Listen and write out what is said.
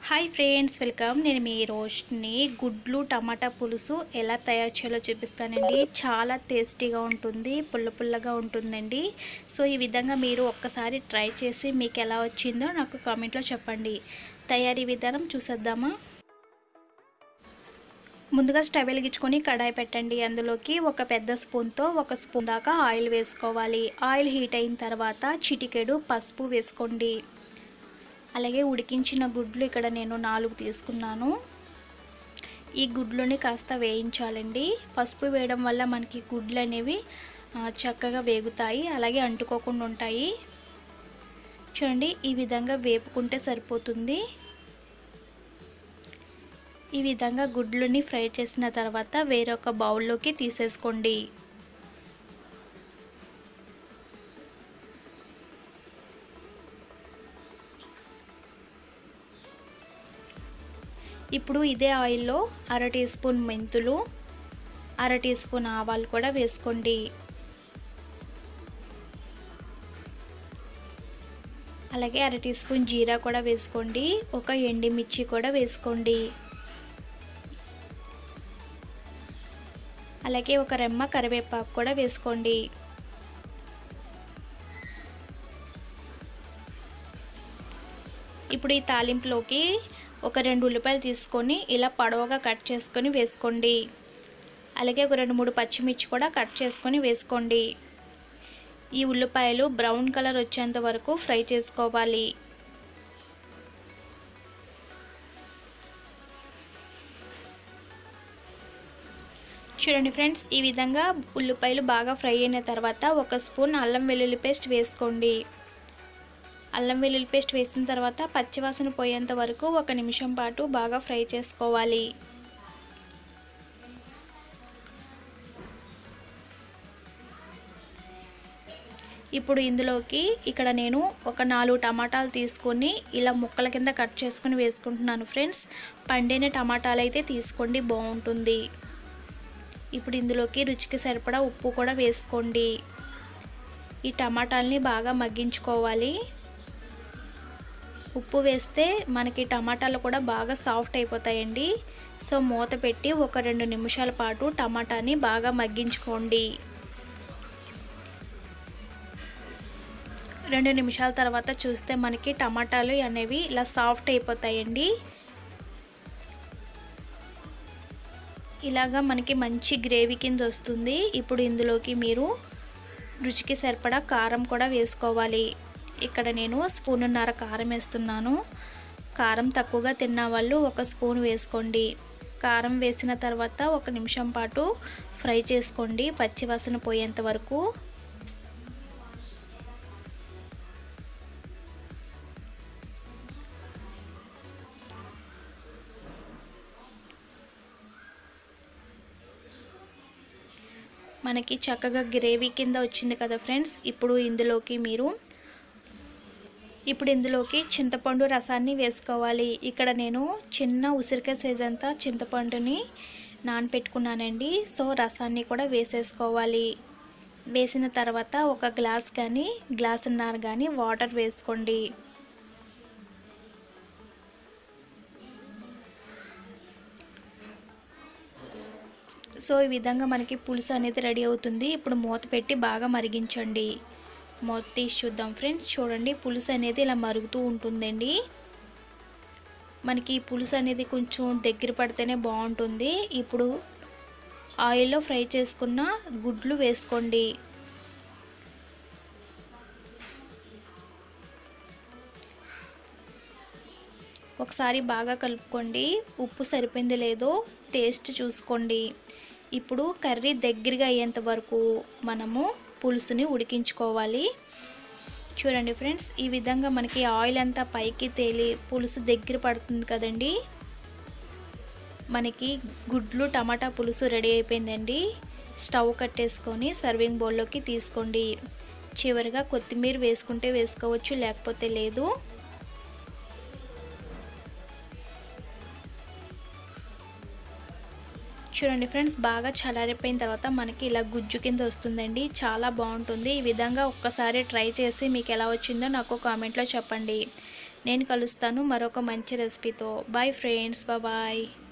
hi friends welcome నేను మీ రోష్ని గుడ్లు టమాటా పులుసు ఎలా తయారు చేయాలో చూపిస్తానండి చాలా టేస్టీగా ఉంటుంది పుల్ల పుల్లగా ఉంటుందండి సో ఈ విధంగా మీరు ఒక్కసారి ట్రై చేసి మీకు ఎలా వచ్చిందో నాకు కామెంట్లో చెప్పండి తయారీ విధానం చూసేద్దామా ముందుగా స్టవ్ వెలిగించుకొని కడాయి పెట్టండి అందులోకి ఒక పెద్ద స్పూన్తో ఒక స్పూన్ దాకా ఆయిల్ వేసుకోవాలి ఆయిల్ హీట్ అయిన తర్వాత చిటికెడు పసుపు వేసుకోండి అలాగే ఉడికించిన గుడ్లు ఇక్కడ నేను నాలుగు తీసుకున్నాను ఈ గుడ్లని కాస్త వేయించాలండి పసుపు వేయడం వల్ల మనకి గుడ్లు అనేవి చక్కగా వేగుతాయి అలాగే అంటుకోకుండా ఉంటాయి చూడండి ఈ విధంగా వేపుకుంటే సరిపోతుంది ఈ విధంగా గుడ్లని ఫ్రై చేసిన తర్వాత వేరొక బౌల్లోకి తీసేసుకోండి ఇప్పుడు ఇదే ఆయిల్లో అర టీ స్పూన్ మెంతులు అర టీ స్పూన్ ఆవాలు కూడా వేసుకోండి అలాగే అర టీ స్పూన్ జీరా కూడా వేసుకోండి ఒక ఎండిమిర్చి కూడా వేసుకోండి అలాగే ఒక రెమ్మ కరివేపాకు కూడా వేసుకోండి ఇప్పుడు ఈ తాలింపులోకి ఒక రెండు ఉల్లిపాయలు తీసుకొని ఇలా పొడవుగా కట్ చేసుకొని వేసుకోండి అలాగే ఒక రెండు మూడు పచ్చిమిర్చి కూడా కట్ చేసుకొని వేసుకోండి ఈ ఉల్లిపాయలు బ్రౌన్ కలర్ వచ్చేంత వరకు ఫ్రై చేసుకోవాలి చూడండి ఫ్రెండ్స్ ఈ విధంగా ఉల్లిపాయలు బాగా ఫ్రై అయిన తర్వాత ఒక స్పూన్ అల్లం వెల్లుల్లి పేస్ట్ వేసుకోండి అల్లం వెల్లుల్లి పేస్ట్ వేసిన తర్వాత పచ్చివాసన పోయేంత వరకు ఒక నిమిషం పాటు బాగా ఫ్రై చేసుకోవాలి ఇప్పుడు ఇందులోకి ఇక్కడ నేను ఒక నాలుగు టమాటాలు తీసుకొని ఇలా ముక్కల కింద కట్ చేసుకుని వేసుకుంటున్నాను ఫ్రెండ్స్ పండిన టమాటాలు అయితే తీసుకోండి బాగుంటుంది ఇప్పుడు ఇందులోకి రుచికి సరిపడా ఉప్పు కూడా వేసుకోండి ఈ టమాటాలని బాగా మగ్గించుకోవాలి ఉప్పు వేస్తే మనకి టమాటాలు కూడా బాగా సాఫ్ట్ అయిపోతాయండి సో మూత పెట్టి ఒక రెండు నిమిషాల పాటు టమాటాని బాగా మగ్గించుకోండి రెండు నిమిషాల తర్వాత చూస్తే మనకి టమాటాలు అనేవి ఇలా సాఫ్ట్ అయిపోతాయండి ఇలాగా మనకి మంచి గ్రేవీ కింద వస్తుంది ఇప్పుడు ఇందులోకి మీరు రుచికి సరిపడా కారం కూడా వేసుకోవాలి ఇక్కడ నేను స్పూనున్నర కారం వేస్తున్నాను కారం తక్కువగా తిన్న వాళ్ళు ఒక స్పూన్ వేసుకోండి కారం వేసిన తర్వాత ఒక నిమిషం పాటు ఫ్రై చేసుకోండి పచ్చివాసన పోయేంత వరకు మనకి చక్కగా గ్రేవీ కింద వచ్చింది కదా ఫ్రెండ్స్ ఇప్పుడు ఇందులోకి మీరు ఇప్పుడు ఇందులోకి చింతపండు రసాన్ని వేసుకోవాలి ఇక్కడ నేను చిన్న ఉసిరికాయ సైజ్ అంతా చింతపండుని నానపెట్టుకున్నానండి సో రసాన్ని కూడా వేసేసుకోవాలి వేసిన తర్వాత ఒక గ్లాస్ కానీ గ్లాసున్నర కానీ వాటర్ వేసుకోండి సో ఈ విధంగా మనకి పులుసు అనేది రెడీ అవుతుంది ఇప్పుడు మూత పెట్టి బాగా మరిగించండి మూత తీసి చూద్దాం ఫ్రెండ్స్ చూడండి పులుసు అనేది ఇలా మరుగుతూ ఉంటుందండి మనకి పులుసు అనేది కొంచెం దగ్గర పడితేనే బాగుంటుంది ఇప్పుడు ఆయిల్లో ఫ్రై చేసుకున్న గుడ్లు వేసుకోండి ఒకసారి బాగా కలుపుకోండి ఉప్పు సరిపోయింది లేదో టేస్ట్ చూసుకోండి ఇప్పుడు కర్రీ దగ్గరగా అయ్యేంత వరకు మనము పులుసుని ఉడికించుకోవాలి చూడండి ఫ్రెండ్స్ ఈ విధంగా మనకి ఆయిల్ అంతా పైకి తేలి పులుసు దగ్గర పడుతుంది కదండి మనకి గుడ్లు టమాటా పులుసు రెడీ అయిపోయిందండి స్టవ్ కట్టేసుకొని సర్వింగ్ బౌల్లోకి తీసుకోండి చివరిగా కొత్తిమీర వేసుకుంటే వేసుకోవచ్చు లేకపోతే లేదు చూడండి ఫ్రెండ్స్ బాగా చల్లారిపోయిన తర్వాత మనకి ఇలా గుజ్జు కింద వస్తుందండి చాలా బాగుంటుంది ఈ విధంగా ఒక్కసారి ట్రై చేసి మీకు ఎలా వచ్చిందో నాకు కామెంట్లో చెప్పండి నేను కలుస్తాను మరొక మంచి రెసిపీతో బాయ్ ఫ్రెండ్స్ బాయ్